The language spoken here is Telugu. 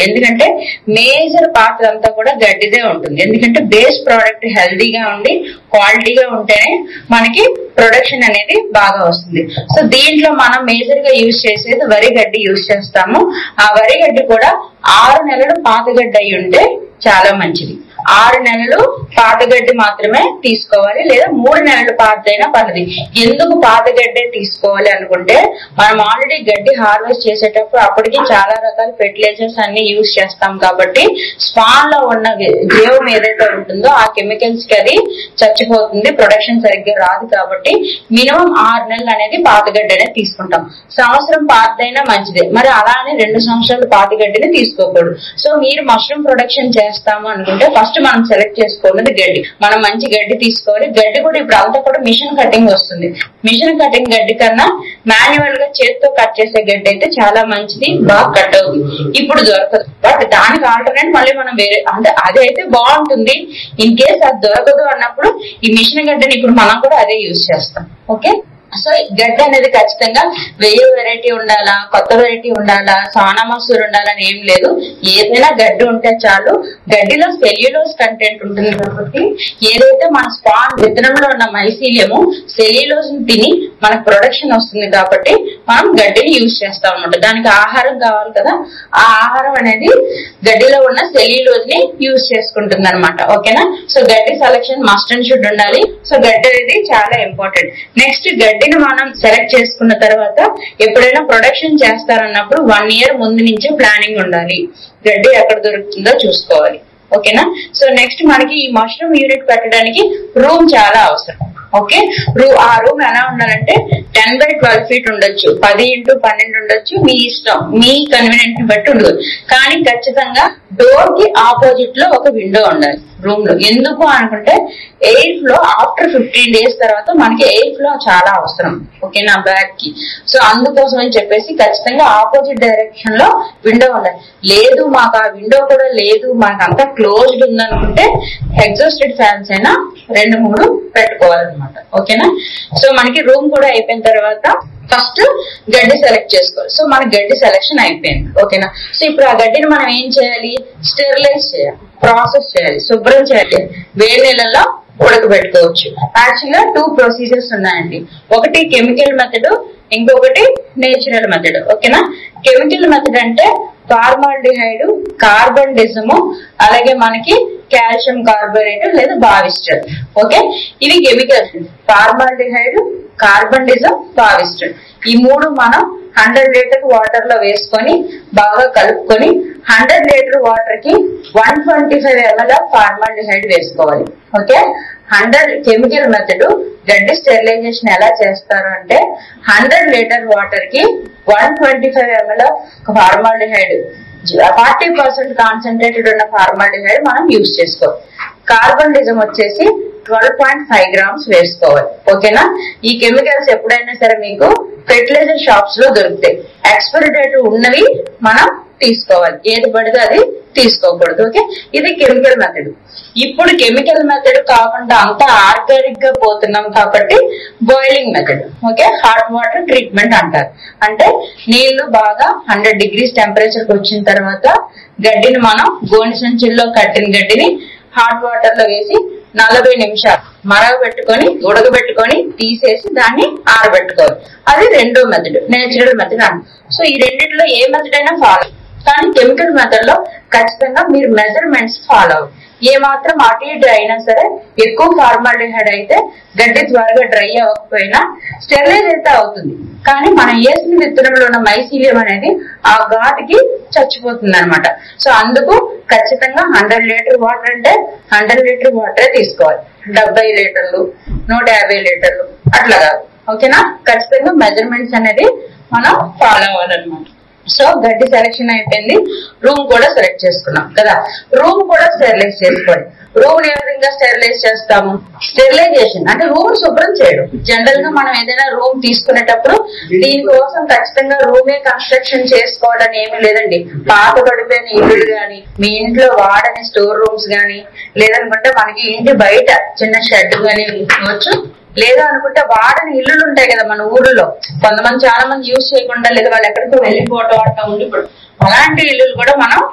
ఎందుకంటే మేజర్ పాత్ర అంతా కూడా గడ్డిదే ఉంటుంది ఎందుకంటే బేస్ ప్రోడక్ట్ హెల్దీగా ఉండి క్వాలిటీగా ఉంటేనే మనకి ప్రొడక్షన్ అనేది బాగా వస్తుంది సో దీంట్లో మనం మేజర్ గా యూజ్ చేసేది వరి గడ్డి యూజ్ చేస్తాము ఆ వరి గడ్డి కూడా ఆరు నెలలు పాతగడ్డి అయి ఉంటే చాలా మంచిది ఆరు నెలలు పాతగడ్డి మాత్రమే తీసుకోవాలి లేదా మూడు నెలలు పాతైనా పర్లేదు ఎందుకు పాతగడ్డే తీసుకోవాలి అనుకుంటే మనం ఆల్రెడీ గడ్డి హార్వెస్ట్ చేసేటప్పుడు అప్పటికి చాలా రకాల ఫెర్టిలైజర్స్ అన్ని యూజ్ చేస్తాం కాబట్టి స్పాన్ లో ఉన్న వి- జీవం ఏదైతే ఉంటుందో ఆ కెమికల్స్ కి అది చచ్చిపోతుంది ప్రొడక్షన్ సరిగ్గా రాదు కాబట్టి మినిమం ఆరు నెలలు అనేది పాతగడ్డి అనేది తీసుకుంటాం సంవత్సరం పాతదైనా మంచిదే మరి అలానే రెండు సంవత్సరాలు పాతగడ్డిని తీసుకోకూడదు సో మీరు మష్రూమ్ ప్రొడక్షన్ చేస్తాము అనుకుంటే ఫస్ట్ మనం సెలెక్ట్ చేసుకోవాలి గడ్డి మనం మంచి గడ్డి తీసుకోవాలి గడ్డి కూడా ఇప్పుడు అంతా కూడా మిషన్ కటింగ్ వస్తుంది మిషన్ కటింగ్ గడ్డి కన్నా మాన్యువల్ గా చేత్తో కట్ చేసే గడ్డి అయితే చాలా మంచిది బాగా కట్ అవుతుంది ఇప్పుడు దొరకదు బట్ దానికి ఆల్టర్నేట్ మళ్ళీ మనం వేరే అంటే అది అయితే బాగుంటుంది ఇన్ కేస్ అది దొరకదు అన్నప్పుడు ఈ మిషన్ గడ్డని ఇప్పుడు మనం కూడా అదే యూజ్ చేస్తాం ఓకే సో ఈ గడ్డి అనేది ఖచ్చితంగా వెయ్యి వెరైటీ ఉండాలా కొత్త వెరైటీ ఉండాలా సానా మసూర్ ఉండాలని ఏం లేదు ఏదైనా గడ్డి ఉంటే చాలు గడ్డిలో సెల్యులోస్ కంటెంట్ ఉంటుంది కాబట్టి ఏదైతే మన స్పాన్ విత్తనంలో ఉన్న మైసీలియము సెల్యులోస్ తిని మనకు ప్రొడక్షన్ వస్తుంది కాబట్టి మనం గడ్డిని యూజ్ చేస్తాం అనమాట దానికి ఆహారం కావాలి కదా ఆ ఆహారం అనేది గడ్డిలో ఉన్న సెల్యులోజ్ ని యూజ్ చేసుకుంటుంది అనమాట ఓకేనా సో గడ్డి సెలక్షన్ మస్ట్ అండ్ షుడ్ ఉండాలి సో గడ్డి అనేది చాలా ఇంపార్టెంట్ నెక్స్ట్ గడ్డిని మనం సెలెక్ట్ చేసుకున్న తర్వాత ఎప్పుడైనా ప్రొడక్షన్ చేస్తారన్నప్పుడు వన్ ఇయర్ ముందు నుంచే ప్లానింగ్ ఉండాలి గడ్డి ఎక్కడ దొరుకుతుందో చూసుకోవాలి ఓకేనా సో నెక్స్ట్ మనకి ఈ మష్రూమ్ యూనిట్ పెట్టడానికి రూమ్ చాలా అవసరం ఓకే రూ ఆ రూమ్ ఎలా ఉండాలంటే టెన్ బై ట్వెల్వ్ ఫీట్ ఉండొచ్చు పది ఇంటూ పన్నెండు ఉండొచ్చు మీ ఇష్టం మీ కన్వీనియంట్ ని బట్టి ఉండదు కానీ ఖచ్చితంగా డోర్ కి ఆపోజిట్ లో ఒక విండో ఉండాలి రూమ్ లో ఎందుకు అనుకుంటే air flow after fifteen days తర్వాత మనకి ఎయిర్ ఫ్లో చాలా అవసరం ఓకేనా బ్యాగ్ కి సో అందుకోసం అని చెప్పేసి ఖచ్చితంగా ఆపోజిట్ డైరెక్షన్ లో విండో ఉండాలి లేదు మాకు ఆ విండో కూడా లేదు మాకు అంతా క్లోజ్డ్ ఉందనుకుంటే ఎగ్జాస్టెడ్ ఫ్యాన్స్ అయినా రెండు మూడు పెట్టుకోవాలన్నమాట ఓకేనా సో మనకి రూమ్ కూడా అయిపోయిన తర్వాత ఫస్ట్ గడ్డి సెలెక్ట్ చేసుకోవాలి సో మన గడ్డి సెలెక్షన్ అయిపోయింది ఓకేనా సో ఇప్పుడు ఆ గడ్డిని మనం ఏం చేయాలి స్టెరిలైజ్ చేయాలి ప్రాసెస్ చేయాలి శుభ్రం చేయాలి వేడి నీళ్ళలో ఉడకబెట్టుకోవచ్చు యాక్చువల్ గా టూ ప్రొసీజర్స్ ఉన్నాయండి ఒకటి కెమికల్ మెథడ్ ఇంకొకటి నేచురల్ మెథడ్ ఓకేనా కెమికల్ మెథడ్ అంటే ఫార్మాల్డిహైడ్ కార్బన్ డిజము అలాగే మనకి కాల్షియం కార్బోనేట్ లేదా బావిస్టర్ ఓకే ఇవి chemicals formaldehyde carbendazim Bavistin ఈ మూడు మనం హండ్రెడ్ లీటర్ వాటర్ లో వేసుకొని బాగా కలుపుకొని హండ్రెడ్ లీటర్ వాటర్ కి one twenty five ML of formaldehyde వేసుకోవాలి ఓకే హండ్రెడ్ కెమికల్ మెథడ్ గడ్డి స్టెరిలైజేషన్ ఎలా చేస్తారు అంటే హండ్రెడ్ లీటర్ వాటర్ కి one twenty five ML of formaldehyde forty percent concentrated ఉన్న ఫార్మాల్డిహైడ్ మనం యూజ్ చేసుకోవాలి కార్బన్ డిజం వచ్చేసి ట్వెల్వ్ పాయింట్ ఫైవ్ గ్రామ్స్ వేసుకోవాలి ఓకేనా ఈ కెమికల్స్ ఎప్పుడైనా సరే మీకు ఫెర్టిలైజర్ షాప్స్ లో దొరుకుతాయి ఎక్స్పైరీ డేట్ ఉన్నవి మనం తీసుకోవాలి ఏది పడితే అది తీసుకోకూడదు ఓకే ఇది కెమికల్ మెథడ్ ఇప్పుడు కెమికల్ మెథడ్ కాకుండా అంతా ఆర్గానిక్ గా పోతున్నాం కాబట్టి boiling method okay hot water treatment అంటారు అంటే నీళ్లు బాగా హండ్రెడ్ డిగ్రీస్ టెంపరేచర్ కి వచ్చిన తర్వాత గడ్డిని మనం గోని సంచుల్లో కట్టిన గడ్డిని హాట్ వాటర్ లో వేసి నలభై నిమిషాలు మరగబెట్టుకొని ఉడకబెట్టుకొని తీసేసి దాన్ని ఆరబెట్టుకోవాలి అది రెండో మెథడ్ నేచురల్ మెథడ్ అంట సో ఈ రెండిట్లో ఏ మెథడ్ అయినా ఫాలో కానీ కెమికల్ మెథడ్ లో ఖచ్చితంగా మీరు మెజర్మెంట్స్ ఫాలో అవ్వాలి ఏ మాత్రం అటు ఇటు అయినా సరే ఎక్కువ ఫార్మాలిహైడ్ అయితే గడ్డి త్వరగా డ్రై అవ్వకపోయినా స్టెరిలైజ్ అయితే అవుతుంది కానీ మనం వేసిన విత్తనంలో ఉన్న మైసీలియం అనేది ఆ ఘాటుకి చచ్చిపోతుంది అనమాట సో అందుకు ఖచ్చితంగా హండ్రెడ్ లీటర్ వాటర్ అంటే హండ్రెడ్ లీటర్ వాటరే తీసుకోవాలి డెబ్బై లీటర్లు నూట యాభై లీటర్లు అట్లా కాదు ఓకేనా ఖచ్చితంగా మెజర్మెంట్స్ అనేది మనం ఫాలో అవ్వాలన్నమాట సో గడ్డి సెలెక్షన్ అయిపోయింది రూమ్ కూడా సెలెక్ట్ చేసుకున్నాం కదా రూమ్ కూడా స్టెరిలైజ్ చేసుకోండి రూమ్ ఏ విధంగా స్టెరిలైజ్ చేస్తాము స్టెరిలైజేషన్ అంటే రూమ్ శుభ్రం చేయడం జనరల్ గా మనం ఏదైనా రూమ్ తీసుకునేటప్పుడు దీనికోసం ఖచ్చితంగా రూమే కన్స్ట్రక్షన్ చేసుకోవాలని ఏమీ లేదండి పాత పడిపోయిన ఇల్లులు గాని మీ ఇంట్లో వాడని స్టోర్ రూమ్స్ గాని లేదనుకుంటే మనకి ఇంటి బయట చిన్న షెడ్ గాని తీసుకోవచ్చు లేదా అనుకుంటే వాడని ఇల్లులు ఉంటాయి కదా మన ఊర్లో కొంతమంది చాలా మంది యూజ్ చేయకుండా లేదా వాళ్ళు ఎక్కడికో వెళ్ళిపోవటం అట్లా ఉండిపోవడం అలాంటి ఇల్లులు కూడా మనం